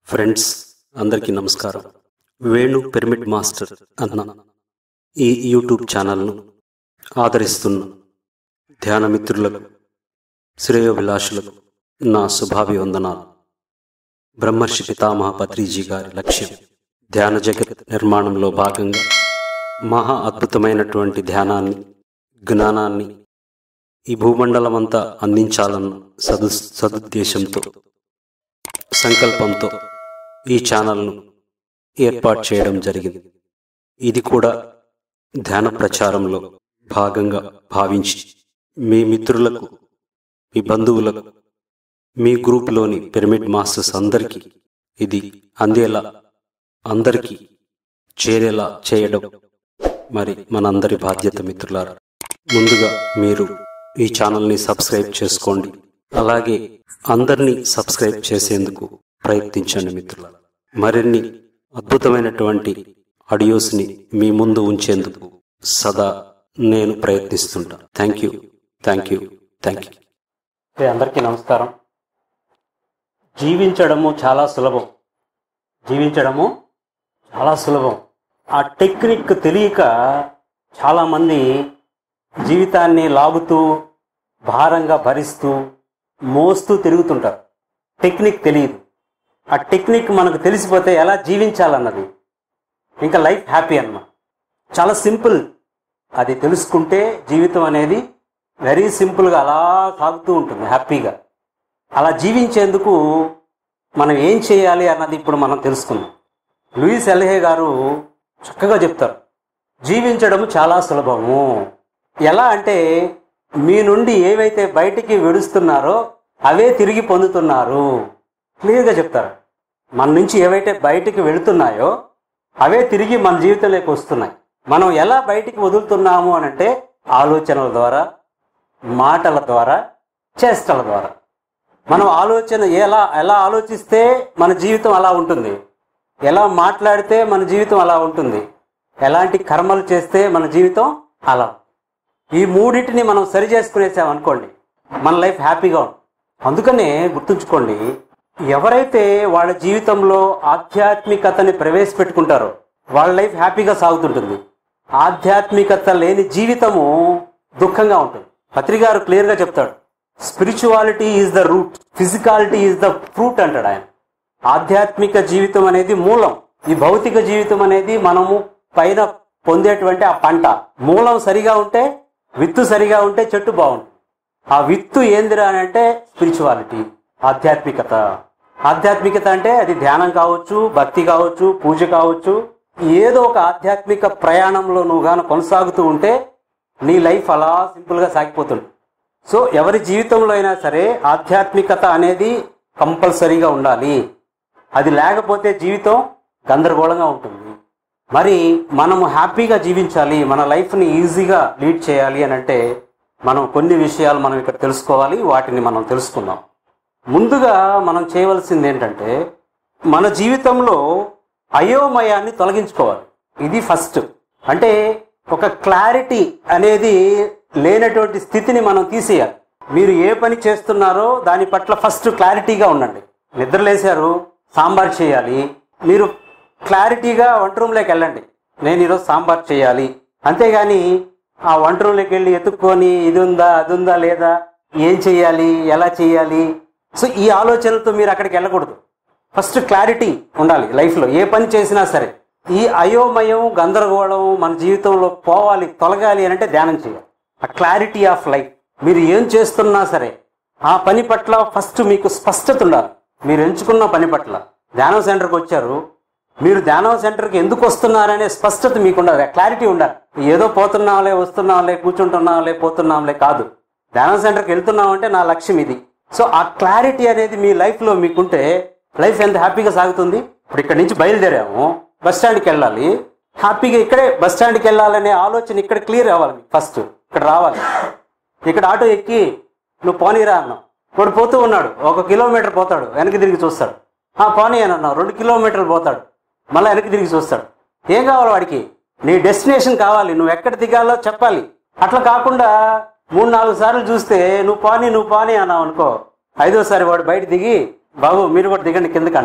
Friends అందరికీ నమస్కారం Venu pyramid master అన్న ఈ యూట్యూబ్ ఛానల్ను ఆదరిస్తున్న ధ్యాన మిత్రులకు శ్రేయోభిలాషులకు నా శుభాభివందనాలు బ్రహ్మర్షి పితామహ పత్రిజీ గారి లక్ష్యం ధ్యాన జగత్ నిర్మాణంలో భాగంగా మహా అద్భుతమైనటువంటి ధ్యానాన్ని జ్ఞానాన్ని ఈ భూమండలమంతా అందించాలన్న సదు సదుద్దేశంతో సంకల్పంతో ఈ ఛానల్ను ఏర్పాటు చేయడం జరిగింది ఇది కూడా ధ్యాన ప్రచారంలో భాగంగా భావించి మీ మిత్రులకు మీ బంధువులకు మీ గ్రూపులోని పిరమిడ్ మాస్టర్స్ అందరికీ ఇది అందేలా అందరికీ చేరేలా చేయడం మరి మనందరి బాధ్యత మిత్రులారా ముందుగా మీరు ఈ ఛానల్ని సబ్స్క్రైబ్ చేసుకోండి అలాగే అందరినీ సబ్స్క్రైబ్ చేసేందుకు ప్రయత్నించండి మిత్రుల మరిన్ని అద్భుతమైనటువంటి ఆడియోస్ని మీ ముందు ఉంచేందుకు సదా నేను ప్రయత్నిస్తుంటా thank you thank you thank you అందరికీ నమస్కారం జీవించడము చాలా సులభం జీవించడము చాలా సులభం ఆ టెక్నిక్ తెలియక చాలామంది జీవితాన్ని లాగుతూ భారంగా భరిస్తూ మోస్తూ తిరుగుతుంటారు టెక్నిక్ తెలియదు ఆ టెక్నిక్ మనకు తెలిసిపోతే ఎలా జీవించాలన్నది ఇంకా లైఫ్ హ్యాపీ అన్నమాట చాలా సింపుల్ అది తెలుసుకుంటే జీవితం అనేది వెరీ సింపుల్గా అలా సాగుతూ ఉంటుంది హ్యాపీగా అలా జీవించేందుకు మనం ఏం చేయాలి అన్నది ఇప్పుడు మనం తెలుసుకుందాం లూయిస్ ఎల్హే గారు చక్కగా చెప్తారు జీవించడం చాలా సులభము ఎలా అంటే మీ నుండి ఏవైతే బయటికి విడుస్తున్నారో అవే తిరిగి పొందుతున్నారు క్లియర్గా చెప్తారు మన నుంచి ఏవైతే బయటికి వెళుతున్నాయో అవే తిరిగి మన జీవితంలోకి వస్తున్నాయి మనం ఎలా బయటికి వదులుతున్నాము అని అంటే ఆలోచనల ద్వారా మాటల ద్వారా చేష్టల ద్వారా మనం ఆలోచన ఎలా ఎలా ఆలోచిస్తే మన జీవితం అలా ఉంటుంది ఎలా మాట్లాడితే మన జీవితం అలా ఉంటుంది ఎలాంటి కర్మలు చేస్తే మన జీవితం అలా ఈ మూడింటిని మనం సరి చేసుకునేసాం అనుకోండి మన లైఫ్ హ్యాపీగా ఉంటుంది అందుకనే గుర్తుంచుకోండి ఎవరైతే వాళ్ళ జీవితంలో ఆధ్యాత్మికతని ప్రవేశపెట్టుకుంటారో వాళ్ళ లైఫ్ హ్యాపీగా సాగుతుంటుంది ఆధ్యాత్మికత లేని జీవితము దుఃఖంగా ఉంటుంది పత్రికారు క్లియర్గా చెప్తాడు spirituality is the root physicality is the fruit అంటాడు ఆయన ఆధ్యాత్మిక జీవితం అనేది మూలం ఈ భౌతిక జీవితం అనేది మనము పైన పొందేటువంటి ఆ పంట మూలం సరిగా ఉంటే విత్తు సరిగా ఉంటే చెట్టు బాగుంటుంది ఆ విత్తు ఏందిరా అని అంటే స్పిరిచువాలిటీ ఆధ్యాత్మికత ఆధ్యాత్మికత అంటే అది ధ్యానం కావచ్చు భక్తి కావచ్చు పూజ కావచ్చు ఏదో ఒక ఆధ్యాత్మిక ప్రయాణంలో నువ్వు గాను కొనసాగుతూ ఉంటే నీ లైఫ్ అలా సింపుల్గా సాగిపోతుంది సో ఎవరి జీవితంలో అయినా సరే ఆధ్యాత్మికత అనేది కంపల్సరీగా ఉండాలి అది లేకపోతే జీవితం గందరగోళంగా ఉంటుంది మరి మనము హ్యాపీగా జీవించాలి మన లైఫ్ని ఈజీగా లీడ్ చేయాలి అని అంటే మనం కొన్ని విషయాలు మనం ఇక్కడ తెలుసుకోవాలి వాటిని మనం తెలుసుకుందాం ముందుగా మనం చేయవలసింది ఏంటంటే మన జీవితంలో అయోమయాన్ని తొలగించుకోవాలి ఇది ఫస్ట్ అంటే ఒక క్లారిటీ అనేది లేనటువంటి స్థితిని మనం తీసేయాలి మీరు ఏ పని చేస్తున్నారో దాని పట్ల ఫస్ట్ క్లారిటీగా ఉండండి నిద్రలేశారు సాంబార్ చేయాలి మీరు క్లారిటీగా వంట రూమ్లోకి వెళ్ళండి నేను ఈరోజు సాంబార్ చేయాలి అంతేగాని ఆ వంట రూమ్లోకి వెళ్ళి ఎత్తుక్కొని ఇది ఉందా అది ఉందా లేదా ఏం చేయాలి ఎలా చేయాలి సో ఈ ఆలోచనలతో మీరు అక్కడికి వెళ్ళకూడదు ఫస్ట్ క్లారిటీ ఉండాలి లైఫ్లో ఏ పని చేసినా సరే ఈ అయోమయం గందరగోళం మన జీవితంలో పోవాలి తొలగాలి అని అంటే ధ్యానం చేయాలి ఆ క్లారిటీ ఆఫ్ లైఫ్ మీరు ఏం చేస్తున్నా సరే ఆ పని పట్ల ఫస్ట్ మీకు స్పష్టత ఉండాలి మీరు ఎంచుకున్న పని పట్ల ధ్యానం సెంటర్కి వచ్చారు మీరు ధ్యానం సెంటర్కి ఎందుకు వస్తున్నారనే స్పష్టత మీకు ఉండాలి క్లారిటీ ఉండాలి ఏదో పోతున్నాంలే వస్తున్నాంలే కూర్చుంటున్నాంలే పోతున్నాంలే కాదు ధ్యానం సెంటర్కి వెళ్తున్నామంటే నా లక్ష్యం ఇది సో ఆ క్లారిటీ అనేది మీ లైఫ్లో మీకుంటే లైఫ్ ఎంత హ్యాపీగా సాగుతుంది ఇప్పుడు ఇక్కడ నుంచి బయలుదేరాము బస్ స్టాండ్కి వెళ్ళాలి హ్యాపీగా ఇక్కడే బస్ స్టాండ్కి వెళ్ళాలనే ఆలోచన ఇక్కడ క్లియర్ అవ్వాలి మీకు ఫస్ట్ ఇక్కడ రావాలి ఇక్కడ ఆటో ఎక్కి నువ్వు పోనీరా అన్నావు వాడు పోతూ ఉన్నాడు ఒక కిలోమీటర్ పోతాడు వెనక్కి తిరిగి చూస్తాడు ఆ పోనీ అని అన్నావు రెండు కిలోమీటర్లు పోతాడు మళ్ళీ వెనక్కి తిరిగి చూస్తాడు ఏం కావాలి వాడికి నీ డెస్టినేషన్ కావాలి నువ్వు ఎక్కడ దిగాలో చెప్పాలి అట్లా కాకుండా మూడు నాలుగు సార్లు చూస్తే నువ్వు పాని నువ్వు పాని అన్నావు అనుకో ఐదోసారి వాడు బయట దిగి బాబు మీరు కూడా దిగండి కిందకి అంటాడు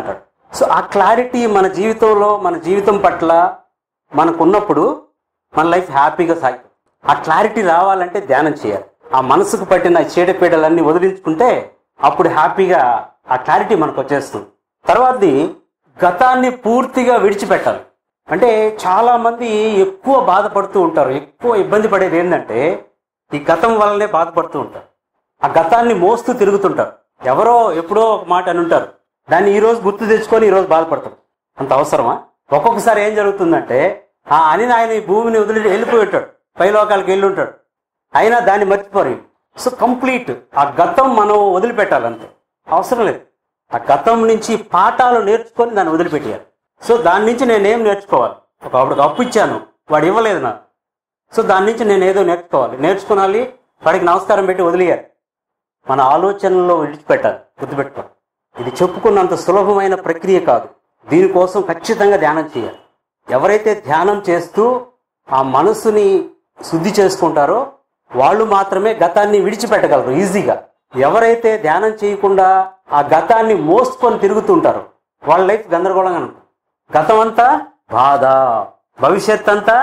సో ఆ క్లారిటీ మన జీవితంలో మన జీవితం పట్ల మనకున్నప్పుడు మన లైఫ్ హ్యాపీగా సాగుతుంది ఆ క్లారిటీ రావాలంటే ధ్యానం చేయాలి ఆ మనసుకు పట్టిన చీడపీడలన్నీ వదిలించుకుంటే అప్పుడు హ్యాపీగా ఆ క్లారిటీ మనకు వచ్చేస్తుంది తర్వాతది గతాన్ని పూర్తిగా విడిచిపెట్టాలి అంటే చాలా మంది ఎక్కువ బాధపడుతూ ఉంటారు ఎక్కువ ఇబ్బంది పడేది ఏంటంటే ఈ గతం వల్లనే బాధపడుతూ ఉంటారు ఆ గతాన్ని మోస్తూ తిరుగుతుంటారు ఎవరో ఎప్పుడో ఒక మాట అని ఉంటారు దాన్ని ఈ రోజు గుర్తు తెచ్చుకొని ఈ రోజు బాధపడతారు అంత అవసరమా ఒక్కొక్కసారి ఏం జరుగుతుందంటే ఆ అని ఆయన ఈ భూమిని వదిలి వెళ్ళిపోయి ఉంటాడు పైలోకాలకు వెళ్ళి ఉంటాడు అయినా దాన్ని మర్చిపోరు సో కంప్లీట్ ఆ గతం మనం వదిలిపెట్టాలి అంతే అవసరం లేదు ఆ గతం నుంచి పాఠాలు నేర్చుకొని దాన్ని వదిలిపెట్టేయాలి సో దాని నుంచి నేనేం నేర్చుకోవాలి ఒక ఆవిడకి అప్పు ఇచ్చాను వాడు ఇవ్వలేదు నాకు సో దాని నుంచి నేను ఏదో నేర్చుకోవాలి నేర్చుకోవాలి వాడికి నమస్కారం పెట్టి వదిలేయాలి మన ఆలోచనల్లో విడిచిపెట్టాలి గుర్తుపెట్టుకోవాలి ఇది చెప్పుకున్నంత సులభమైన ప్రక్రియ కాదు దీనికోసం ఖచ్చితంగా ధ్యానం చేయాలి ఎవరైతే ధ్యానం చేస్తూ ఆ మనసుని శుద్ధి చేసుకుంటారో వాళ్ళు మాత్రమే గతాన్ని విడిచిపెట్టగలరు ఈజీగా ఎవరైతే ధ్యానం చేయకుండా ఆ గతాన్ని మోసుకొని తిరుగుతుంటారో వాళ్ళ లైఫ్ గందరగోళంగా ఉంటుంది గతం అంతా బాధ భవిష్యత్ అంతా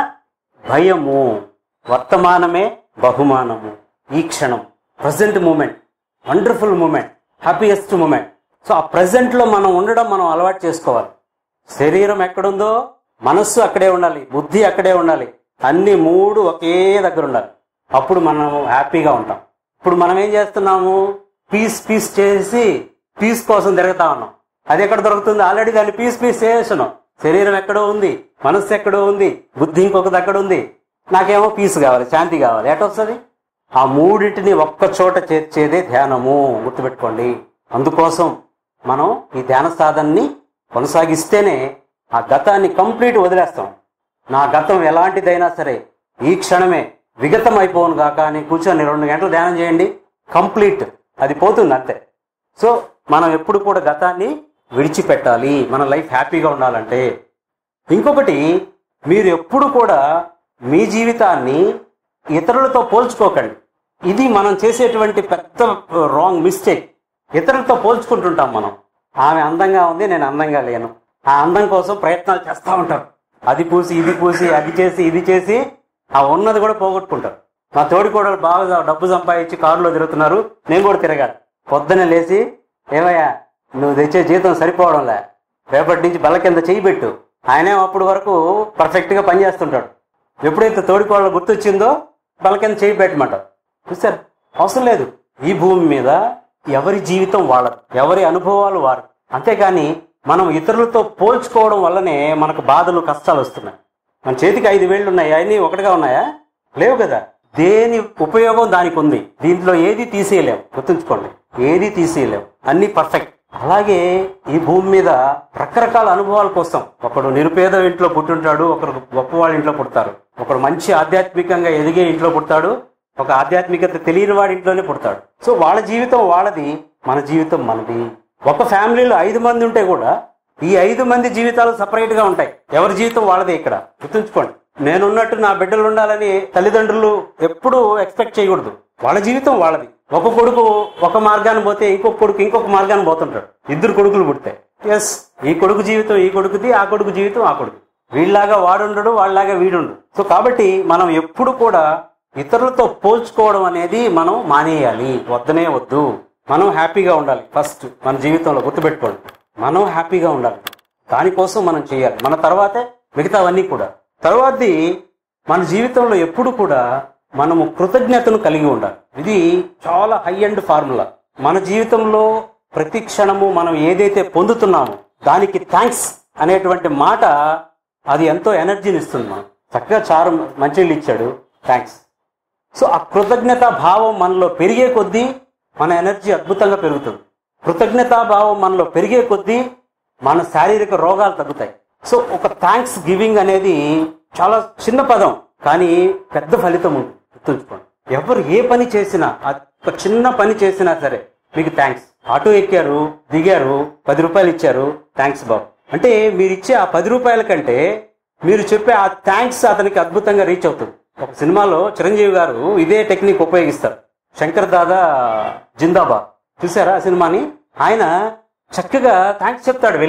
భయము వర్తమానమే బహుమానము ఈ క్షణం present moment wonderful moment happiest moment so ఆ present లో మనం ఉండడం మనం అలవాటు చేసుకోవాలి శరీరం ఎక్కడుందో మనస్సు అక్కడే ఉండాలి బుద్ధి అక్కడే ఉండాలి అన్ని మూడు ఒకే దగ్గర ఉండాలి అప్పుడు మనం హ్యాపీగా ఉంటాం ఇప్పుడు మనం ఏం చేస్తున్నాము పీస్ పీస్ చేసి పీస్ కోసం తిరుగుతా ఉన్నాం అది ఎక్కడ దొరుకుతుంది ఆల్రెడీ దాన్ని పీస్ పీస్ చేస్తున్నాం శరీరం ఎక్కడో ఉంది మనస్సు ఎక్కడో ఉంది బుద్ధి ఇంకొక దగ్గర ఉంది నాకేమో పీస్ కావాలి శాంతి కావాలి ఎట వస్తుంది ఆ మూడింటిని ఒక్క చోట చేర్చేదే ధ్యానము గుర్తుపెట్టుకోండి అందుకోసం మనం ఈ ధ్యాన సాధనని కొనసాగిస్తేనే ఆ గతాన్ని కంప్లీట్ వదిలేస్తాం నా గతం ఎలాంటిదైనా సరే ఈ క్షణమే విగతం అయిపోను కాక అని కూర్చొని రెండు గంటలు ధ్యానం చేయండి కంప్లీట్ అది పోతుంది అంతే సో మనం ఎప్పుడు కూడా గతాన్ని విడిచిపెట్టాలి మన లైఫ్ హ్యాపీగా ఉండాలంటే ఇంకొకటి మీరు ఎప్పుడు కూడా మీ జీవితాన్ని ఇతరులతో పోల్చుకోకండి ఇది మనం చేసేటువంటి పెద్ద రాంగ్ మిస్టేక్ ఇతరులతో పోల్చుకుంటుంటాం మనం ఆమె అందంగా ఉంది నేను అందంగా లేను ఆ అందం కోసం ప్రయత్నాలు చేస్తూ ఉంటారు అది పూసి ఇది పూసి అది చేసి ఇది చేసి ఆ ఉన్నది కూడా పోగొట్టుకుంటారు మా తోడి కూడా బాగా డబ్బు సంపాదించి కారులో తిరుగుతున్నారు నేను కూడా తిరగాలి పొద్దున్నే లేచి ఏమయ్యా నువ్వు తెచ్చే జీతం సరిపోవడంలే రేపటి నుంచి బల్ల కింద చేయి పెట్టు ఆయనే అప్పుడు వరకు పర్ఫెక్ట్ గా పనిచేస్తుంటాడు ఎప్పుడైతే తోడికోళ్ళ గుర్తొచ్చిందో బల్ల కింద చేయి పెట్టమంటారు చూసారు అవసరం లేదు ఈ భూమి మీద ఎవరి జీవితం వాళ్ళది ఎవరి అనుభవాలు వారు అంతేగాని మనం ఇతరులతో పోల్చుకోవడం వల్లనే మనకు బాధలు కష్టాలు వస్తున్నాయి మన చేతికి ఐదు వేళ్ళు ఉన్నాయి అన్ని ఒకటిగా ఉన్నాయా లేవు కదా దేని ఉపయోగం దానికి ఉంది దీంట్లో ఏది తీసేయలేం గుర్తుంచుకోండి ఏది తీసేయలేం అన్ని పర్ఫెక్ట్ అలాగే ఈ భూమి మీద రకరకాల అనుభవాల కోసం ఒకడు నిరుపేద ఇంట్లో పుట్టుంటాడు ఒకరు గొప్పవాళ్ళ ఇంట్లో పుడతారు ఒకడు మంచి ఆధ్యాత్మికంగా ఎదిగే ఇంట్లో పుడతాడు ఒక ఆధ్యాత్మికత తెలియని వాడి ఇంట్లోనే పుడతాడు సో వాళ్ళ జీవితం వాళ్ళది మన జీవితం మనది ఒక ఫ్యామిలీలో ఐదు మంది ఉంటే కూడా ఈ ఐదు మంది జీవితాలు సపరేట్ గా ఉంటాయి ఎవరి జీవితం వాళ్ళదే ఇక్కడ గుర్తుంచుకోండి నేనున్నట్టు నా బిడ్డలు ఉండాలని తల్లిదండ్రులు ఎప్పుడూ ఎక్స్పెక్ట్ చేయకూడదు వాళ్ళ జీవితం వాళ్ళది ఒక కొడుకు ఒక మార్గాన్ని పోతే ఇంకొక కొడుకు ఇంకొక మార్గాన్ని పోతుంటాడు ఇద్దరు కొడుకులు పుడితే ఎస్ ఈ కొడుకు జీవితం ఈ కొడుకుది ఆ కొడుకు జీవితం ఆ కొడుకు వీళ్ళలాగా వాడుండడు వాళ్ళలాగా వీడుండు సో కాబట్టి మనం ఎప్పుడు కూడా ఇతరులతో పోల్చుకోవడం అనేది మనం మానేయాలి వద్దనే వద్దు మనం హ్యాపీగా ఉండాలి ఫస్ట్ మన జీవితంలో గుర్తుపెట్టుకోండి మనం హ్యాపీగా ఉండాలి దానికోసం మనం చేయాలి మన తర్వాతే మిగతావన్నీ కూడా తర్వాతది మన జీవితంలో ఎప్పుడు కూడా మనము కృతజ్ఞతను కలిగి ఉండాలి ఇది చాలా హై అండ్ ఫార్ములా మన జీవితంలో ప్రతి క్షణము మనం ఏదైతే పొందుతున్నామో దానికి థ్యాంక్స్ అనేటువంటి మాట అది ఎంతో ఎనర్జీని ఇస్తుంది మనం చక్కగా చారు మంచినీళ్ళు ఇచ్చాడు థ్యాంక్స్ సో ఆ కృతజ్ఞతా భావం మనలో పెరిగే కొద్దీ మన ఎనర్జీ అద్భుతంగా పెరుగుతుంది కృతజ్ఞతా భావం మనలో పెరిగే కొద్దీ మన శారీరక రోగాలు తగ్గుతాయి సో ఒక థ్యాంక్స్ గివింగ్ అనేది చాలా చిన్న పదం కానీ పెద్ద ఫలితం ఉంటుంది గుర్తుంచుకోండి ఎవరు ఏ పని చేసినా ఆ ఒక చిన్న పని చేసినా సరే మీకు థ్యాంక్స్ ఆటో ఎక్కారు దిగారు పది రూపాయలు ఇచ్చారు థ్యాంక్స్ బాబు అంటే మీరు ఇచ్చే ఆ పది రూపాయల కంటే మీరు చెప్పే ఆ థ్యాంక్స్ అతనికి అద్భుతంగా రీచ్ అవుతుంది ఒక సినిమాలో చిరంజీవి గారు ఇదే టెక్నిక్ ఉపయోగిస్తారు శంకర్ దాదా జిందాబాద్ చూసారా ఆ సినిమాని ఆయన చక్కగా థ్యాంక్స్ చెప్తాడు వెళ్ళి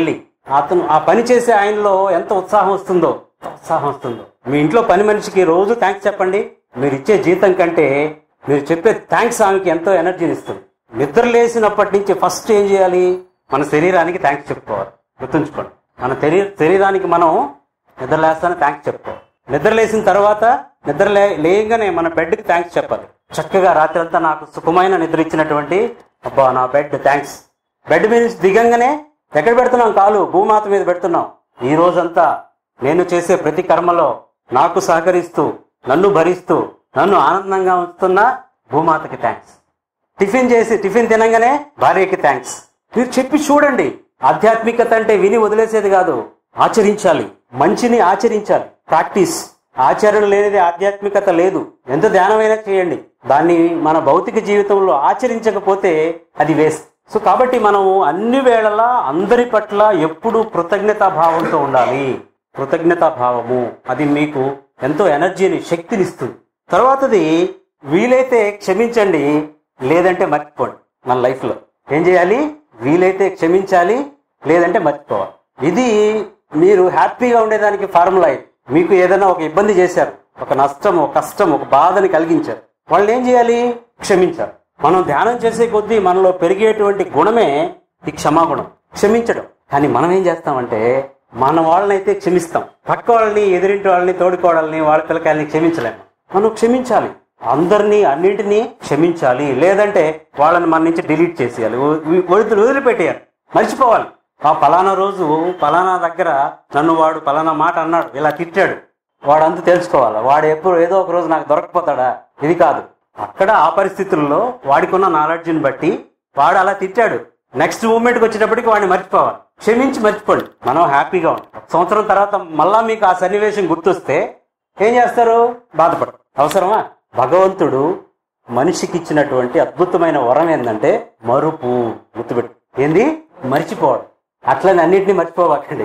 అతను ఆ పని చేసే ఆయనలో ఎంత ఉత్సాహం వస్తుందో ఎంత ఉత్సాహం వస్తుందో మీ ఇంట్లో పని మనిషికి రోజు థ్యాంక్స్ చెప్పండి మీరు ఇచ్చే జీతం కంటే మీరు చెప్పే థ్యాంక్స్ ఆమెకి ఎంతో ఎనర్జీని ఇస్తుంది నిద్ర లేసినప్పటి నుంచి ఫస్ట్ ఏం చేయాలి మన శరీరానికి థ్యాంక్స్ చెప్పుకోవాలి గుర్తుంచుకోండి మన శరీ శరీరానికి మనం నిద్ర లేస్తానే థ్యాంక్స్ చెప్పుకోవాలి నిద్ర లేచిన తర్వాత నిద్ర లే లేయగానే మన బెడ్కి థ్యాంక్స్ చెప్పాలి చక్కగా రాత్రి అంతా నాకు సుఖమైన నిద్ర ఇచ్చినటువంటి అబ్బా నా బెడ్ థ్యాంక్స్ బెడ్ మీద నుంచి దిగంగానే ఎక్కడ పెడుతున్నాం కాలు భూమాత మీద పెడుతున్నాం ఈ రోజంతా నేను చేసే ప్రతి కర్మలో నాకు సహకరిస్తూ నన్ను భరిస్తూ నన్ను ఆనందంగా ఉంచుతున్న భూమాతకి థ్యాంక్స్ టిఫిన్ చేసి టిఫిన్ తినంగానే భార్యకి థ్యాంక్స్ మీరు చెప్పి చూడండి ఆధ్యాత్మికత అంటే విని వదిలేసేది కాదు ఆచరించాలి మంచిని ఆచరించాలి ప్రాక్టీస్ ఆచరణ లేనిది ఆధ్యాత్మికత లేదు ఎంత ధ్యానమైనా చేయండి దాన్ని మన భౌతిక జీవితంలో ఆచరించకపోతే అది వేస్ట్ సో కాబట్టి మనం అన్ని వేళలా అందరి పట్ల ఎప్పుడూ కృతజ్ఞతా భావంతో ఉండాలి కృతజ్ఞతా భావము అది మీకు ఎంతో ఎనర్జీని శక్తినిస్తుంది తర్వాతది వీలైతే క్షమించండి లేదంటే మర్చిపోండి మన లైఫ్లో ఏం చేయాలి వీలైతే క్షమించాలి లేదంటే మర్చిపోవాలి ఇది మీరు హ్యాపీగా ఉండేదానికి ఫార్ములా ఇది మీకు ఏదైనా ఒక ఇబ్బంది చేశారు ఒక నష్టం ఒక కష్టం ఒక బాధని కలిగించారు వాళ్ళు ఏం చేయాలి క్షమించాలి మనం ధ్యానం చేసే కొద్దీ మనలో పెరిగేటువంటి గుణమే ఈ క్షమాగుణం క్షమించడం కానీ మనం ఏం చేస్తామంటే మన వాళ్ళనైతే క్షమిస్తాం పక్క వాళ్ళని ఎదురింటి వాళ్ళని తోడుకోవాలని వాళ్ళ పిల్లకాయలని క్షమించలేము మనం క్షమించాలి అందరినీ అన్నింటినీ క్షమించాలి లేదంటే వాళ్ళని మన నుంచి డిలీట్ చేసేయాలి వ- వదిలి వదిలిపెట్టేయాలి మర్చిపోవాలి ఆ పలానా రోజు పలానా దగ్గర నన్ను వాడు పలానా మాట అన్నాడు ఇలా తిట్టాడు వాడు అంతా తెలుసుకోవాలి వాడు ఎప్పుడు ఏదో ఒక రోజు నాకు దొరకపోతాడా ఇది కాదు అక్కడ ఆ పరిస్థితుల్లో వాడికున్న నాలెడ్జ్ని బట్టి వాడు అలా తిట్టాడు నెక్స్ట్ మూమెంట్కి వచ్చేటప్పటికి వాడిని మర్చిపోవాలి క్షమించి మర్చిపోండి మనం హ్యాపీగా ఉంటాం ఒక సంవత్సరం తర్వాత మళ్ళా మీకు ఆ సన్నివేశం గుర్తొస్తే ఏం చేస్తారు బాధపడరు అవసరమా భగవంతుడు మనిషికి ఇచ్చినటువంటి అద్భుతమైన వరం ఏంటంటే మరుపు గుర్తుపెట్టు ఏంది మర్చిపోవడం అట్లని అన్నింటినీ మర్చిపోవాకండి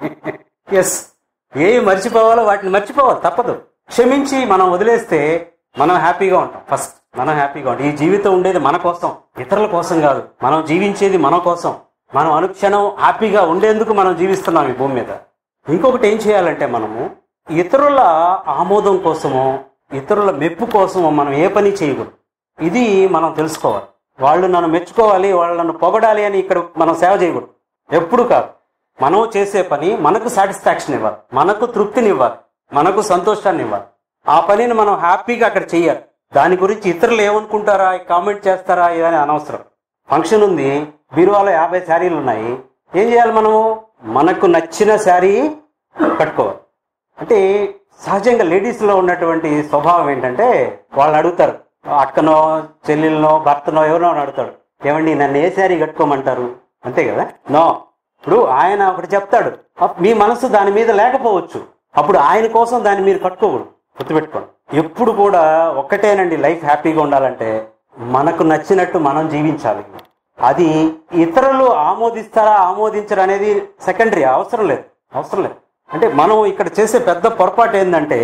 ఎస్ ఏవి మర్చిపోవాలో వాటిని మర్చిపోవాలి తప్పదు క్షమించి మనం వదిలేస్తే మనం హ్యాపీగా ఉంటాం ఫస్ట్ మనం హ్యాపీగా ఉంటాం ఈ జీవితం ఉండేది మన కోసం ఇతరుల కోసం కాదు మనం జీవించేది మన కోసం మనం అనుక్షణం హ్యాపీగా ఉండేందుకు మనం జీవిస్తున్నాం ఈ భూమి మీద ఇంకొకటి ఏం చేయాలంటే మనము ఇతరుల ఆమోదం కోసమో ఇతరుల మెప్పు కోసమో మనం ఏ పని చేయకూడదు ఇది మనం తెలుసుకోవాలి వాళ్ళు నన్ను మెచ్చుకోవాలి వాళ్ళు నన్ను పొగడాలి అని ఇక్కడ మనం సేవ చేయకూడదు ఎప్పుడు కాదు మనం చేసే పని మనకు సాటిస్ఫాక్షన్ ఇవ్వాలి మనకు తృప్తిని ఇవ్వాలి మనకు సంతోషాన్ని ఇవ్వాలి ఆ పనిని మనం హ్యాపీగా అక్కడ చెయ్యాలి దాని గురించి ఇతరులు ఏమనుకుంటారా కామెంట్ చేస్తారా ఇదని అనవసరం ఫంక్షన్ ఉంది బీరువాలో యాభై శారీలు ఉన్నాయి ఏం చేయాలి మనము మనకు నచ్చిన శారీ కట్టుకోవాలి అంటే సహజంగా లేడీస్ లో ఉన్నటువంటి స్వభావం ఏంటంటే వాళ్ళని అడుగుతారు అక్కనో చెల్లెలనో భర్తనో ఎవరినో అని అడుగుతాడు ఏమండి నన్ను ఏ శారీ కట్టుకోమంటారు అంతే కదా నో ఇప్పుడు ఆయన ఒకటి చెప్తాడు అప్- మీ మనసు దాని మీద లేకపోవచ్చు అప్పుడు ఆయన కోసం దాన్ని మీరు కట్టుకోకూడదు గుర్తుపెట్టుకోండి ఎప్పుడు కూడా ఒక్కటేనండి లైఫ్ హ్యాపీగా ఉండాలంటే మనకు నచ్చినట్టు మనం జీవించాలి అది ఇతరులు ఆమోదిస్తారా ఆమోదించరా అనేది సెకండరీ అవసరం లేదు అవసరం లేదు అంటే మనం ఇక్కడ చేసే పెద్ద పొరపాటు ఏంటంటే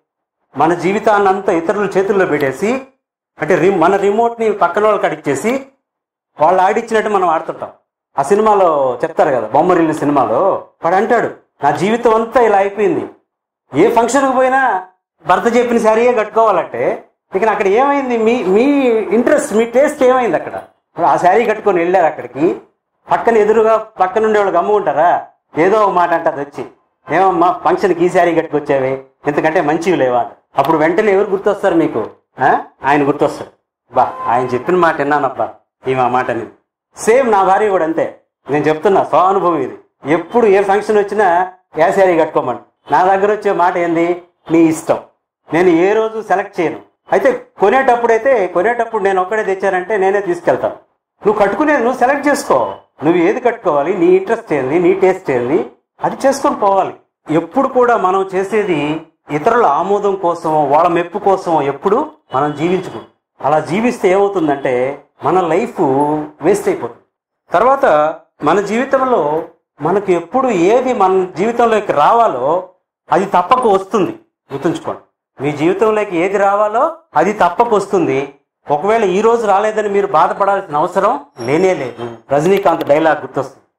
మన జీవితాన్ని అంతా ఇతరుల చేతుల్లో పెట్టేసి అంటే రి మన రిమోట్ని పక్కన వాళ్ళకి అడిక్చేసి వాళ్ళు ఆడిచ్చినట్టు మనం ఆడుతుంటాం ఆ సినిమాలో చెప్తారు కదా బొమ్మరిల్లు సినిమాలో వాడు అంటాడు నా జీవితం అంతా ఇలా అయిపోయింది ఏ ఫంక్షన్కి పోయినా భర్త చెప్పిన శారీయే కట్టుకోవాలంటే ఇక అక్కడ ఏమైంది మీ మీ ఇంట్రెస్ట్ మీ టేస్ట్ ఏమైంది అక్కడ ఆ శారీ కట్టుకొని వెళ్ళారు అక్కడికి పక్కన ఎదురుగా పక్కన ఉండే వాళ్ళు గమ్ముకుంటారా ఏదో ఒక మాట అంటారు వచ్చి ఏమమ్మా ఫంక్షన్కి ఈ శారీ కట్టుకొచ్చావి ఎందుకంటే మంచివి లేవా అంట. అప్పుడు వెంటనే ఎవరు గుర్తొస్తారు మీకు ఆ? ఆయన గుర్తొస్తాడు బా ఆయన చెప్పిన మాట విన్నానబ్బా ఈమె ఆ మాట అనేది సేమ్ నా భార్య కూడా అంతే నేను చెప్తున్నా స్వానుభవం ఇది ఎప్పుడు ఏ ఫంక్షన్ వచ్చినా ఏ శారీ కట్టుకోమని నా దగ్గర వచ్చే మాట ఏంది నీ ఇష్టం నేను ఏ రోజు సెలెక్ట్ చేయను అయితే కొనేటప్పుడు అయితే కొనేటప్పుడు నేను ఒక్కడే తెచ్చానంటే నేనే తీసుకెళ్తాను నువ్వు కట్టుకునేది నువ్వు సెలెక్ట్ చేసుకో నువ్వు ఏది కట్టుకోవాలి నీ ఇంట్రెస్ట్ ఏంది నీ టేస్ట్ ఏంది అది చేసుకొని పోవాలి ఎప్పుడు కూడా మనం చేసేది ఇతరుల ఆమోదం కోసమో వాళ్ళ మెప్పు కోసమో ఎప్పుడు మనం జీవించకూడదు అలా జీవిస్తే ఏమవుతుందంటే మన లైఫ్ వేస్ట్ అయిపోతుంది తర్వాత మన జీవితంలో మనకు ఎప్పుడు ఏది మన జీవితంలోకి రావాలో అది తప్పక వస్తుంది గుర్తుంచుకోండి మీ జీవితంలోకి ఏది రావాలో అది తప్పక వస్తుంది ఒకవేళ ఈ రోజు రాలేదని మీరు బాధపడాల్సిన అవసరం లేనే లేదు రజనీకాంత్ డైలాగ్ గుర్తొస్తుంది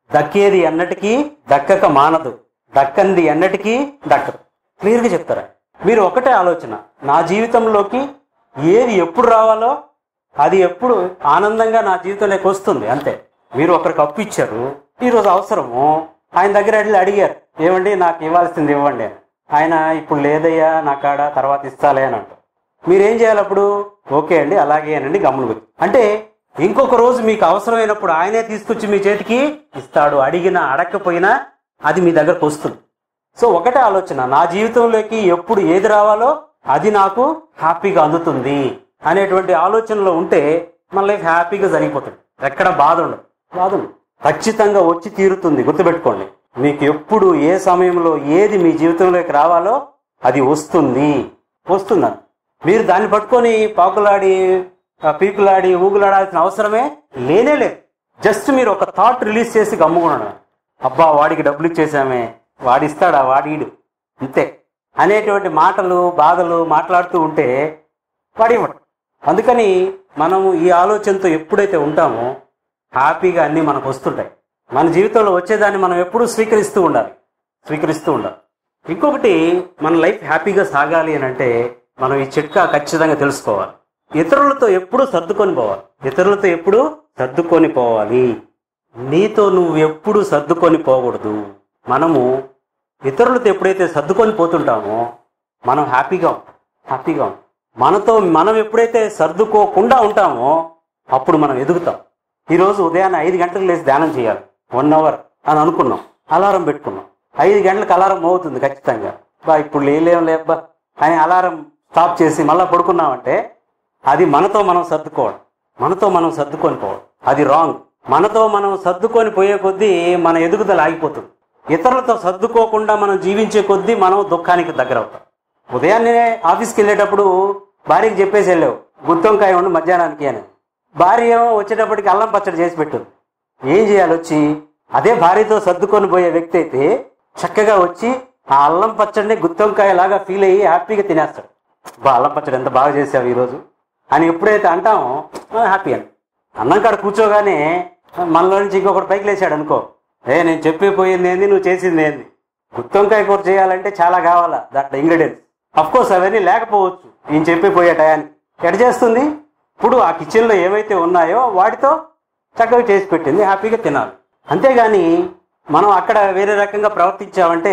దక్కేది ఎన్నటికీ దక్కక మానదు దక్కంది ఎన్నటికీ దక్కదు క్లియర్గా చెప్తారా మీరు ఒకటే ఆలోచన నా జీవితంలోకి ఏది ఎప్పుడు రావాలో అది ఎప్పుడు ఆనందంగా నా జీవితంలోకి వస్తుంది అంతే మీరు ఒకరికి అప్పు ఇచ్చారు ఈరోజు అవసరము ఆయన దగ్గర వెళ్ళి అడిగారు ఏమండి నాకు ఇవ్వాల్సింది ఇవ్వండి అని ఆయన ఇప్పుడు లేదయ్యా నా కాడ తర్వాత ఇస్తాలే అని అంటారు మీరేం చేయాలి అప్పుడు ఓకే అండి అలాగే అనండి గమ్మును కూర్చో. అంటే ఇంకొక రోజు మీకు అవసరమైనప్పుడు ఆయనే తీసుకొచ్చి మీ చేతికి ఇస్తాడు అడిగినా అడగకపోయినా అది మీ దగ్గరకు వస్తుంది సో ఒకటే ఆలోచన నా జీవితంలోకి ఎప్పుడు ఏది రావాలో అది నాకు హ్యాపీగా అందుతుంది అనేటువంటి ఆలోచనలో ఉంటే మన లైఫ్ హ్యాపీగా జరిగిపోతుంది ఎక్కడ బాధ ఉండదు బాధ ఉండదు ఖచ్చితంగా వచ్చి తీరుతుంది గుర్తుపెట్టుకోండి మీకు ఎప్పుడు ఏ సమయంలో ఏది మీ జీవితంలోకి రావాలో అది వస్తుంది వస్తుందని మీరు దాన్ని పట్టుకొని పాకులాడి ఆ, పీకులాడి ఊగులాడాల్సిన అవసరమే లేనే లేదు జస్ట్ మీరు ఒక థాట్ రిలీజ్ చేసి గమ్ముకున్నాడు అబ్బా వాడికి డబ్బులు ఇచ్చేసామే వాడిస్తాడా వాడీడు అంతే అనేటువంటి మాటలు బాధలు మాట్లాడుతూ ఉంటే వాడు ఇవ్వడు అందుకని మనము ఈ ఆలోచనతో ఎప్పుడైతే ఉంటామో హ్యాపీగా అన్నీ మనకు వస్తుంటాయి మన జీవితంలో వచ్చేదాన్ని మనం ఎప్పుడూ స్వీకరిస్తూ ఉండాలి స్వీకరిస్తూ ఉండాలి ఇంకొకటి మన లైఫ్ హ్యాపీగా సాగాలి అని అంటే మనం ఈ చిట్కా ఖచ్చితంగా తెలుసుకోవాలి ఇతరులతో ఎప్పుడూ సర్దుకొని పోవాలి ఇతరులతో ఎప్పుడూ సర్దుకొని పోవాలి నీతో నువ్వు ఎప్పుడు సర్దుకొని పోకూడదు మనము ఇతరులతో ఎప్పుడైతే సర్దుకొని పోతుంటామో మనం హ్యాపీగా ఉంటాం హ్యాపీగా ఉంటాం మనతో మనం ఎప్పుడైతే సర్దుకోకుండా ఉంటామో అప్పుడు మనం ఎదుగుతాం ఈరోజు ఉదయాన్నే ఐదు గంటలకు లేచి ధ్యానం చేయాలి వన్ అవర్ అని అనుకున్నాం అలారం పెట్టుకున్నాం ఐదు గంటలకు అలారం మోగుతుంది ఖచ్చితంగా బా ఇప్పుడు లేలేం లేబ్బా అని అలారం స్టాప్ చేసి మళ్ళీ పడుకున్నామంటే అది మనతో మనం సర్దుకోవడం మనతో మనం సర్దుకొని పోవడం అది రాంగ్ మనతో మనం సర్దుకొని పోయే కొద్దీ మన ఎదుగుదల ఆగిపోతుంది ఇతరులతో సర్దుకోకుండా మనం జీవించే కొద్దీ మనం దుఃఖానికి దగ్గర అవుతాం ఉదయాన్నే ఆఫీస్కి వెళ్ళేటప్పుడు భార్యకి చెప్పేసి వెళ్ళావు గుత్తొంకాయ ఉండి మధ్యాహ్నానికి అని భార్య ఏమో వచ్చేటప్పటికి అల్లం పచ్చడి చేసి పెట్టింది ఏం చేయాలి వచ్చి అదే భార్యతో సర్దుకొని పోయే వ్యక్తి అయితే చక్కగా వచ్చి ఆ అల్లం పచ్చడిని గుత్తొంకాయ లాగా ఫీల్ అయ్యి హ్యాపీగా తినేస్తాడు బా అల్లం పచ్చడి ఎంత బాగా చేసావు ఈరోజు అని ఎప్పుడైతే అంటామో హ్యాపీ అని అన్నం కాడ కూర్చోగానే మనలో నుంచి ఇంకొకటి పైకి లేచాడు అనుకో ఏ నేను చెప్పిపోయింది ఏంది నువ్వు చేసింది ఏంది గుత్తొంకాయ కూర చేయాలంటే చాలా కావాలా దాంట్లో ఇంగ్రీడియంట్స్ అఫ్ కోర్స్ అవన్నీ లేకపోవచ్చు ఈయన చెప్పిపోయే టయానికి ఎట చేస్తుంది ఇప్పుడు ఆ కిచెన్లో ఏవైతే ఉన్నాయో వాటితో చక్కగా చేసి పెట్టింది హ్యాపీగా తినాలి అంతేగాని మనం అక్కడ వేరే రకంగా ప్రవర్తించామంటే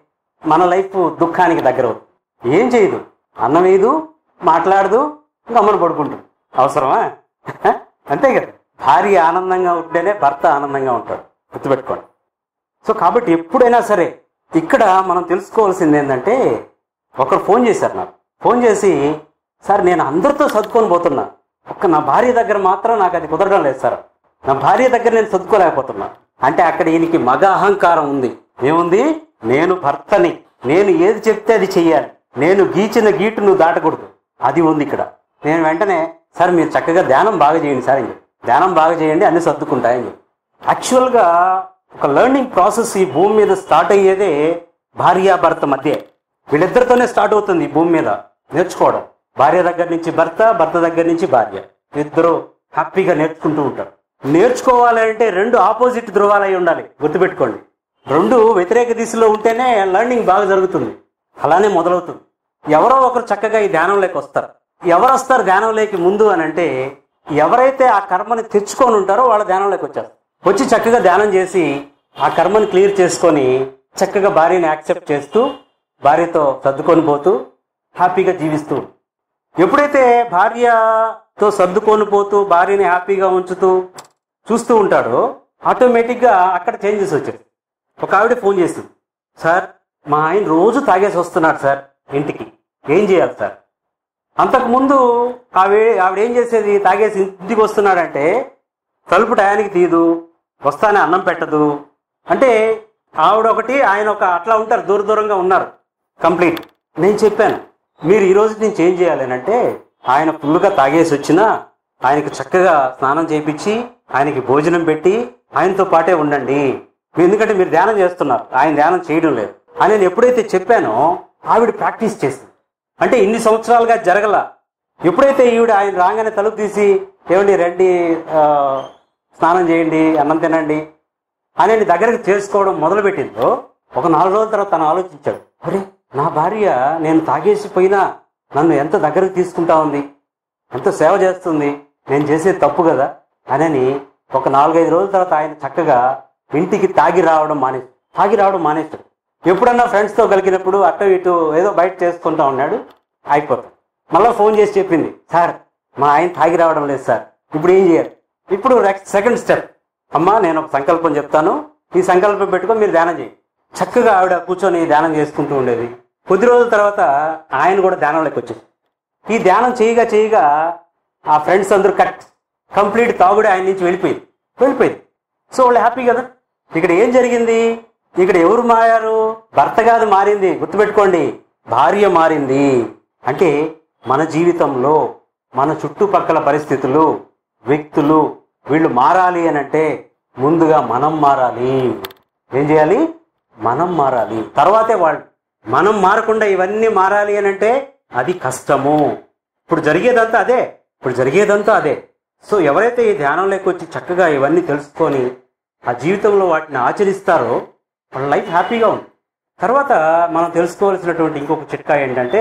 మన లైఫ్ దుఃఖానికి దగ్గర అవుతుంది ఏం చేయదు అన్నం వేయదు మాట్లాడదు గమ్మన పడుకుంటుంది అవసరమా అంతే కదా భార్య ఆనందంగా ఉంటేనే భర్త ఆనందంగా ఉంటాడు గుర్తుపెట్టుకోండి సో కాబట్టి ఎప్పుడైనా సరే ఇక్కడ మనం తెలుసుకోవాల్సింది ఏంటంటే ఒకరు ఫోన్ చేశారు నాకు ఫోన్ చేసి సార్ నేను అందరితో సర్దుకొని పోతున్నా ఒక్క నా భార్య దగ్గర మాత్రం నాకు అది కుదరడం లేదు సార్ నా భార్య దగ్గర నేను సర్దుకోలేకపోతున్నా అంటే అక్కడ ఈయనకి మగ అహంకారం ఉంది ఏముంది నేను భర్తని నేను ఏది చెప్తే అది చెయ్యాలి నేను గీచిన గీటు నువ్వు దాటకూడదు అది ఉంది ఇక్కడ నేను వెంటనే సార్ మీరు చక్కగా ధ్యానం బాగా చేయండి సార్ అని చెప్పి. ధ్యానం బాగా చేయండి అన్ని సర్దుకుంటాయని చెప్పి యాక్చువల్గా ఒక లెర్నింగ్ ప్రాసెస్ ఈ భూమి మీద స్టార్ట్ అయ్యేదే భార్యాభర్త మధ్య వీళ్ళిద్దరితోనే స్టార్ట్ అవుతుంది ఈ భూమి మీద నేర్చుకోవడం భార్య దగ్గర నుంచి భర్త భర్త దగ్గర నుంచి భార్య ఇద్దరు హ్యాపీగా నేర్చుకుంటూ ఉంటారు నేర్చుకోవాలంటే రెండు ఆపోజిట్ ధృవాలు అయి ఉండాలి గుర్తుపెట్టుకోండి రెండు వ్యతిరేక దిశలో ఉంటేనే లెర్నింగ్ బాగా జరుగుతుంది అలానే మొదలవుతుంది ఎవరో ఒకరు చక్కగా ఈ ధ్యానంలోకి వస్తారు ఎవరు వస్తారు ధ్యానంలోకి ముందు అని అంటే ఎవరైతే ఆ కర్మని తెచ్చుకొని ఉంటారో వాళ్ళ ధ్యానంలోకి వచ్చారు వచ్చి చక్కగా ధ్యానం చేసి ఆ కర్మని క్లియర్ చేసుకొని చక్కగా భార్యని యాక్సెప్ట్ చేస్తూ భార్యతో సర్దుకొని పోతూ హ్యాపీగా జీవిస్తూ ఎప్పుడైతే భార్యతో సర్దుకొని పోతూ భార్యని హ్యాపీగా ఉంచుతూ చూస్తూ ఉంటాడో ఆటోమేటిక్గా అక్కడ చేంజెస్ వచ్చాయి ఒక ఆవిడ ఫోన్ చేసింది సార్ మా ఆయన రోజు తాగేసి వస్తున్నాడు సార్ ఇంటికి ఏం చేయాలి సార్ అంతకుముందు ఆవిడ ఆవిడ ఏం చేసేది తాగేసి ఇంటికి వస్తున్నాడంటే తలుపు టయానికి తీయదు వస్తానే అన్నం పెట్టదు అంటే ఆవిడ ఒకటి ఆయన ఒక అట్లా ఉంటారు దూర దూరంగా ఉన్నారు కంప్లీట్ నేను చెప్పాను మీరు ఈ రోజు నుంచి ఏం చేయాలి అని అంటే ఆయన ఫుల్గా తాగేసి వచ్చినా ఆయనకు చక్కగా స్నానం చేయించి ఆయనకి భోజనం పెట్టి ఆయనతో పాటే ఉండండి ఎందుకంటే మీరు ధ్యానం చేస్తున్నారు ఆయన ధ్యానం చేయడం లేదు అని నేను ఎప్పుడైతే చెప్పానో ఆవిడ ప్రాక్టీస్ చేసింది అంటే ఇన్ని సంవత్సరాలుగా జరగల ఎప్పుడైతే ఈవిడ ఆయన రాగానే తలుపు తీసి ఏమండి రండి ఆ, స్నానం చేయండి అన్నం తినండి ఆయన దగ్గరకు చేసుకోవడం మొదలుపెట్టిందో ఒక నాలుగు రోజుల తర్వాత తను ఆలోచించాడు అరే నా భార్య నేను తాగేసిపోయినా నన్ను ఎంత దగ్గరకు తీసుకుంటా ఉంది ఎంత సేవ చేస్తుంది నేను చేసేది తప్పు కదా అని ఒక నాలుగైదు రోజుల తర్వాత ఆయన చక్కగా ఇంటికి తాగి రావడం మానేసి తాగి రావడం మానేస్తాడు ఎప్పుడన్నా ఫ్రెండ్స్తో కలిగినప్పుడు అటు ఇటు ఏదో బయట చేసుకుంటా ఉన్నాడు అయిపోతాడు మళ్ళీ ఫోన్ చేసి చెప్పింది సార్ మా ఆయన తాగి రావడం లేదు సార్ ఇప్పుడు ఏం చేయాలి ఇప్పుడు నెక్స్ట్ సెకండ్ స్టెప్ అమ్మా నేను ఒక సంకల్పం చెప్తాను ఈ సంకల్పం పెట్టుకొని మీరు ధ్యానం చేయండి చక్కగా ఆవిడ కూర్చొని ధ్యానం చేసుకుంటూ ఉండేది కొద్ది రోజుల తర్వాత ఆయన కూడా ధ్యానంలోకి వచ్చేసి ఈ ధ్యానం చేయగా చేయగా ఆ ఫ్రెండ్స్ అందరూ కట్ కంప్లీట్ తాగుడే ఆయన నుంచి వెళ్ళిపోయింది వెళ్ళిపోయింది సో వాళ్ళు హ్యాపీ కదా ఇక్కడ ఏం జరిగింది ఇక్కడ ఎవరు మారారు భర్త కాదు మారింది గుర్తుపెట్టుకోండి భార్య మారింది అంటే మన జీవితంలో మన చుట్టుపక్కల పరిస్థితులు వ్యక్తులు వీళ్ళు మారాలి అని అంటే ముందుగా మనం మారాలి ఏం చేయాలి మనం మారాలి తర్వాతే వాళ్ళు మనం మారకుండా ఇవన్నీ మారాలి అని అంటే అది కష్టము ఇప్పుడు జరిగేదంతా అదే ఇప్పుడు జరిగేదంతా అదే సో ఎవరైతే ఈ ధ్యానంలోకి వచ్చి చక్కగా ఇవన్నీ తెలుసుకొని ఆ జీవితంలో వాటిని ఆచరిస్తారో వాళ్ళ లైఫ్ హ్యాపీగా ఉంది తర్వాత మనం తెలుసుకోవాల్సినటువంటి ఇంకొక చిట్కా ఏంటంటే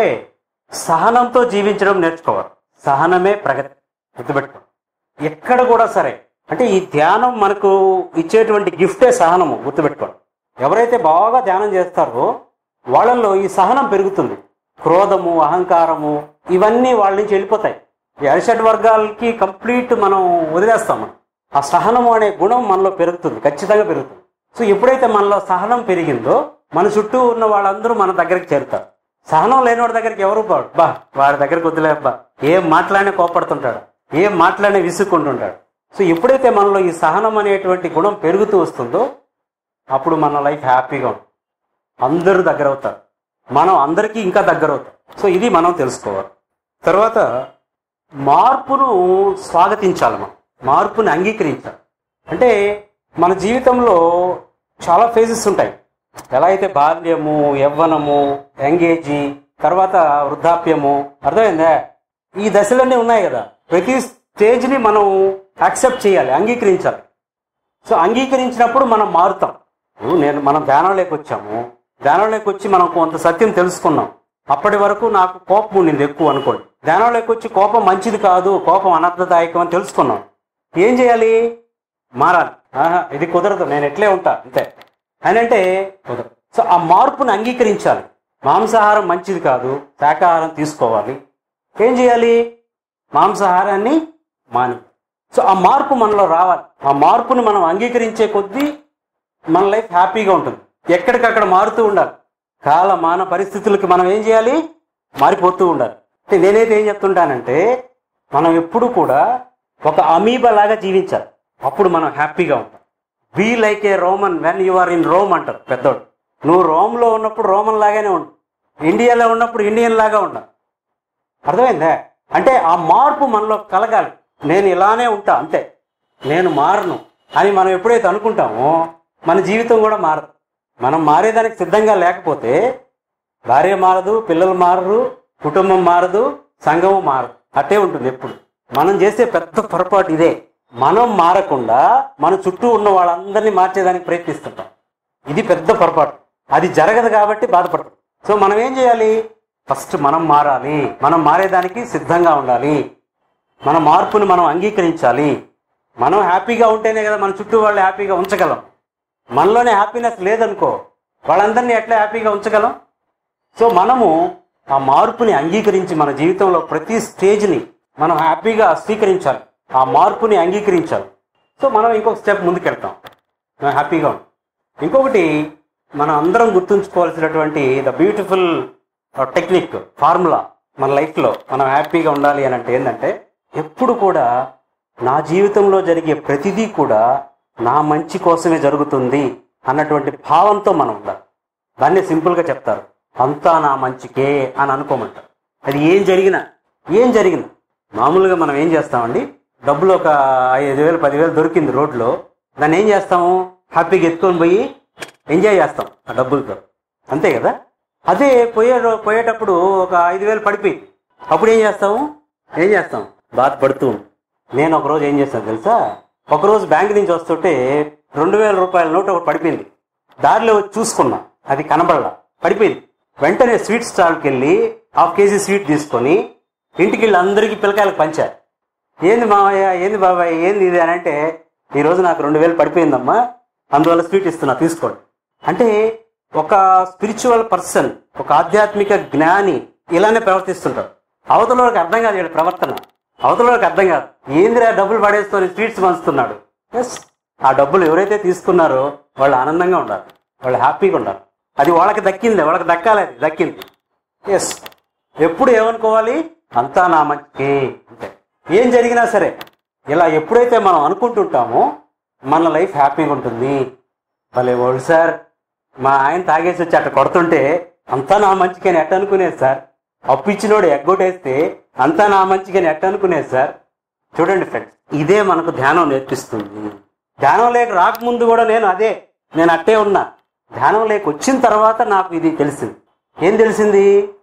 సహనంతో జీవించడం నేర్చుకోవాలి సహనమే ప్రగతి గుర్తుపెట్టుకో ఎక్కడ కూడా సరే అంటే ఈ ధ్యానం మనకు ఇచ్చేటువంటి గిఫ్టే సహనము గుర్తుపెట్టుకోండి ఎవరైతే బాగా ధ్యానం చేస్తారో వాళ్ళల్లో ఈ సహనం పెరుగుతుంది క్రోధము అహంకారము ఇవన్నీ వాళ్ళ నుంచి వెళ్ళిపోతాయి ఈ అరిషడ్ వర్గాలకి కంప్లీట్ మనం వదిలేస్తాం మనం. ఆ సహనము అనే గుణం మనలో పెరుగుతుంది ఖచ్చితంగా పెరుగుతుంది సో ఎప్పుడైతే మనలో సహనం పెరిగిందో మన చుట్టూ ఉన్న వాళ్ళందరూ మన దగ్గరికి చేరుతారు సహనం లేని వాడి దగ్గరికి ఎవరు పోడు బా వాడి దగ్గరికి వద్దులే అబ్బా ఏం మాట్లాడినా కోపడుతుంటాడు ఏం మాట్లాడినా విసుక్కుంటుంటాడు సో ఎప్పుడైతే మనలో ఈ సహనం అనేటువంటి గుణం పెరుగుతూ వస్తుందో అప్పుడు మన లైఫ్ హ్యాపీగా ఉంటుంది అందరూ దగ్గర అవుతారు మనం అందరికీ ఇంకా దగ్గర అవుతాం సో ఇది మనం తెలుసుకోవాలి తర్వాత మార్పును స్వాగతించాలి మనం మార్పుని అంగీకరించాలి అంటే మన జీవితంలో చాలా ఫేజెస్ ఉంటాయి ఎలా అయితే బాల్యము యవ్వనము యంగేజీ తర్వాత వృద్ధాప్యము అర్థమైందా ఈ దశలన్నీ ఉన్నాయి కదా ప్రతి స్టేజ్ని మనం యాక్సెప్ట్ చేయాలి అంగీకరించాలి సో అంగీకరించినప్పుడు మనం మారుతాం ఇప్పుడు నేను మనం ధ్యానంలోకి వచ్చాము ధ్యానంలోకి వచ్చి మనం కొంత సత్యం తెలుసుకున్నాం అప్పటి వరకు నాకు కోపం ఉండింది ఎక్కువ అనుకోండి ధ్యానంలోకి వచ్చి కోపం మంచిది కాదు కోపం అనర్థదాయకం అని తెలుసుకున్నాం ఏం చేయాలి మారాలి ఆహా, ఇది కుదరదు నేను ఎట్లే ఉంటా అంతే అని అంటే కుదరదు సో ఆ మార్పును అంగీకరించాలి మాంసాహారం మంచిది కాదు శాకాహారం తీసుకోవాలి ఏం చేయాలి మాంసాహారాన్ని మాని సో ఆ మార్పు మనలో రావాలి ఆ మార్పుని మనం అంగీకరించే కొద్దీ మన లైఫ్ హ్యాపీగా ఉంటుంది ఎక్కడికక్కడ మారుతూ ఉండాలి కాల మాన పరిస్థితులకి మనం ఏం చేయాలి మారిపోతూ ఉండాలి అంటే నేనైతే ఏం చెప్తుంటానంటే మనం ఎప్పుడు కూడా ఒక అమీబా లాగా జీవించాలి అప్పుడు మనం హ్యాపీగా ఉంటాం be like a Roman when you are in Rome అంటారు పెద్దోడు నువ్వు రోమ్లో ఉన్నప్పుడు రోమన్ లాగానే ఉండు ఇండియాలో ఉన్నప్పుడు ఇండియన్ లాగా ఉండాలి అర్థమైందా అంటే ఆ మార్పు మనలో కలగాలి నేను ఇలానే ఉంటా అంతే నేను మారను అని మనం ఎప్పుడైతే అనుకుంటామో మన జీవితం కూడా మారదు మనం మారేదానికి సిద్ధంగా లేకపోతే భార్య మారదు పిల్లలు మారరు కుటుంబం మారదు సంఘము మారదు అట్టే ఉంటుంది ఎప్పుడు మనం చేసే పెద్ద పొరపాటు ఇదే మనం మారకుండా మన చుట్టూ ఉన్న వాళ్ళందరినీ మార్చేదానికి ప్రయత్నిస్తుంటాం ఇది పెద్ద పొరపాటు అది జరగదు కాబట్టి బాధపడతాం సో మనం ఏం చేయాలి ఫస్ట్ మనం మారాలి మనం మారేదానికి సిద్ధంగా ఉండాలి మన మార్పుని మనం అంగీకరించాలి మనం హ్యాపీగా ఉంటేనే కదా మన చుట్టూ వాళ్ళు హ్యాపీగా ఉంచగలం మనలోనే హ్యాపీనెస్ లేదనుకో వాళ్ళందరినీ ఎట్లా హ్యాపీగా ఉంచగలం సో మనము ఆ మార్పుని అంగీకరించి మన జీవితంలో ప్రతి స్టేజ్ని మనం హ్యాపీగా స్వీకరించాలి ఆ మార్పుని అంగీకరించాలి సో మనం ఇంకొక స్టెప్ ముందుకెళ్తాం మనం హ్యాపీగా ఉంటాం ఇంకొకటి మనం అందరం గుర్తుంచుకోవాల్సినటువంటి ద బ్యూటిఫుల్ టెక్నిక్ ఫార్ములా మన లైఫ్లో మనం హ్యాపీగా ఉండాలి అని అంటే ఏంటంటే ఎప్పుడు కూడా నా జీవితంలో జరిగే ప్రతిదీ కూడా నా మంచి కోసమే జరుగుతుంది అన్నటువంటి భావంతో మనం ఉండాలి దాన్ని సింపుల్గా చెప్తారు అంతా నా మంచికే అని అనుకోమంటారు అది ఏం జరిగినా ఏం జరిగినా మామూలుగా మనం ఏం చేస్తామండి డబ్బులు ఒక ఐదు వేలు పదివేలు దొరికింది రోడ్లో దాన్ని ఏం చేస్తాము హ్యాపీగా ఎత్తుకొని పోయి ఎంజాయ్ చేస్తాం ఆ డబ్బులతో అంతే కదా అదే పోయే రో- పోయేటప్పుడు ఒక ఐదు వేలు పడిపోయి అప్పుడు ఏం చేస్తాము ఏం చేస్తాం బాధపడుతూ ఉంటాం. నేను ఒకరోజు ఏం చేస్తాను తెలుసా ఒకరోజు బ్యాంక్ నుంచి వస్తుంటే రెండు వేల రూపాయల నోట్ ఒకటి పడిపోయింది దారిలో వచ్చి చూసుకున్నా అది కనబడలా పడిపోయింది వెంటనే స్వీట్ స్టాల్కి వెళ్ళి హాఫ్ కేజీ స్వీట్ తీసుకొని ఇంటికి వెళ్ళి అందరికీ పిల్లకాయలకు పంచారు ఏంది మావయ్య ఏంది బాబాయ్ ఏంది ఇది అని అంటే ఈ రోజు నాకు రెండు వేలు పడిపోయిందమ్మా అందువల్ల స్వీట్ ఇస్తున్నా తీసుకోండి అంటే ఒక స్పిరిచువల్ పర్సన్ ఒక ఆధ్యాత్మిక జ్ఞాని ఇలానే ప్రవర్తిస్తుంటారు అవతల వాళ్ళకి అర్థం కాదు వీళ్ళ ప్రవర్తన అవతల వాళ్ళకి అర్థం కాదు ఏందిరా డబ్బులు పడేసుకొని స్వీట్స్ పంచుతున్నాడు ఎస్ ఆ డబ్బులు ఎవరైతే తీసుకున్నారో వాళ్ళు ఆనందంగా ఉండాలి వాళ్ళు హ్యాపీగా ఉండాలి అది వాళ్ళకి దక్కింది వాళ్ళకి దక్కాలి అది దక్కింది ఎస్ ఎప్పుడు ఏమనుకోవాలి అంతా నా మంచికే అంతే ఏం జరిగినా సరే ఇలా ఎప్పుడైతే మనం అనుకుంటుంటామో మన లైఫ్ హ్యాపీగా ఉంటుంది భలే ఓల్డ్ సార్ మా ఆయన తాగేసి వచ్చి అట్ట కొడుతుంటే అంతా నా మంచికని ఎట్ట అనుకునేది సార్ అప్పు ఇచ్చినోడు ఎగ్గొట్టేస్తే అంతా నా మంచికని ఎట్ట అనుకునేది సార్ చూడండి ఫ్రెండ్స్ ఇదే మనకు ధ్యానం నేర్పిస్తుంది ధ్యానం లేక రాకముందు కూడా నేను అదే నేను అట్టే ఉన్నా ధ్యానం లేక వచ్చిన తర్వాత నాకు ఇది తెలిసింది ఏం తెలిసింది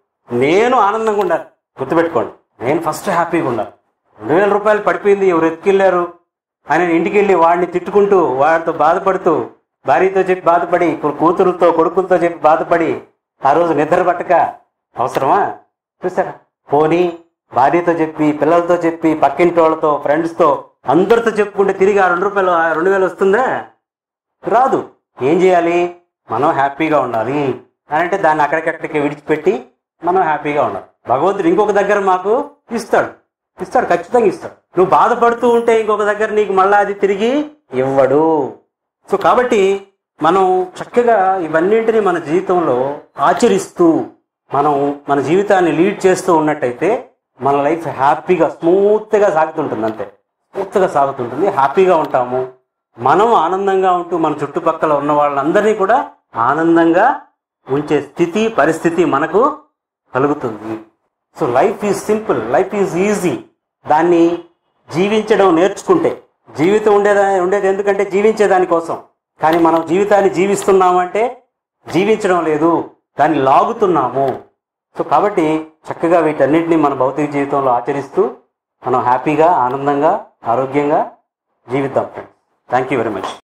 నేను ఆనందంగా ఉండాలి గుర్తుపెట్టుకోండి నేను ఫస్ట్ హ్యాపీగా ఉండాలి రెండు వేల రూపాయలు పడిపోయింది ఎవరు ఎత్తుకెళ్ళారు అని ఇంటికి వెళ్ళి వాడిని తిట్టుకుంటూ వాడితో బాధపడుతూ భార్యతో చెప్పి బాధపడి కూ- కూతురుతో కొడుకులతో చెప్పి బాధపడి ఆ రోజు నిద్ర పట్టక అవసరమా చూసారా పోనీ భార్యతో చెప్పి పిల్లలతో చెప్పి పక్కింటి వాళ్ళతో ఫ్రెండ్స్తో అందరితో చెప్పుకుంటే తిరిగి ఆ రెండు రూపాయలు ఆ రెండు వేలు వస్తుందా రాదు ఏం చేయాలి మనం హ్యాపీగా ఉండాలి అని అంటే దాన్ని అక్కడికక్కడికి విడిచిపెట్టి మనం హ్యాపీగా ఉండాలి భగవంతుడు ఇంకొక దగ్గర మాకు ఇస్తాడు ఇస్తాడు ఖచ్చితంగా ఇస్తాడు నువ్వు బాధపడుతూ ఉంటే ఇంకొక దగ్గర నీకు మళ్ళా అది తిరిగి ఇవ్వడు సో కాబట్టి మనం చక్కగా ఇవన్నింటినీ మన జీవితంలో ఆచరిస్తూ మనం మన జీవితాన్ని లీడ్ చేస్తూ ఉన్నట్టయితే మన లైఫ్ హ్యాపీగా స్మూత్గా సాగుతుంటుంది అంతే స్మూత్గా సాగుతుంటుంది హ్యాపీగా ఉంటాము మనం ఆనందంగా ఉంటూ మన చుట్టుపక్కల ఉన్న వాళ్ళందరినీ కూడా ఆనందంగా ఉంచే స్థితి పరిస్థితి మనకు కలుగుతుంది so life is simple life is easy దాన్ని జీవించడం నేర్చుకుంటే జీవితం ఉండేదా ఉండేది ఎందుకంటే జీవించే దానికోసం కానీ మనం జీవితాన్ని జీవిస్తున్నామంటే జీవించడం లేదు దాన్ని లాగుతున్నాము సో కాబట్టి చక్కగా వీటన్నిటిని మన భౌతిక జీవితంలో ఆచరిస్తూ మనం హ్యాపీగా ఆనందంగా ఆరోగ్యంగా జీవిద్దాం friends thank you very much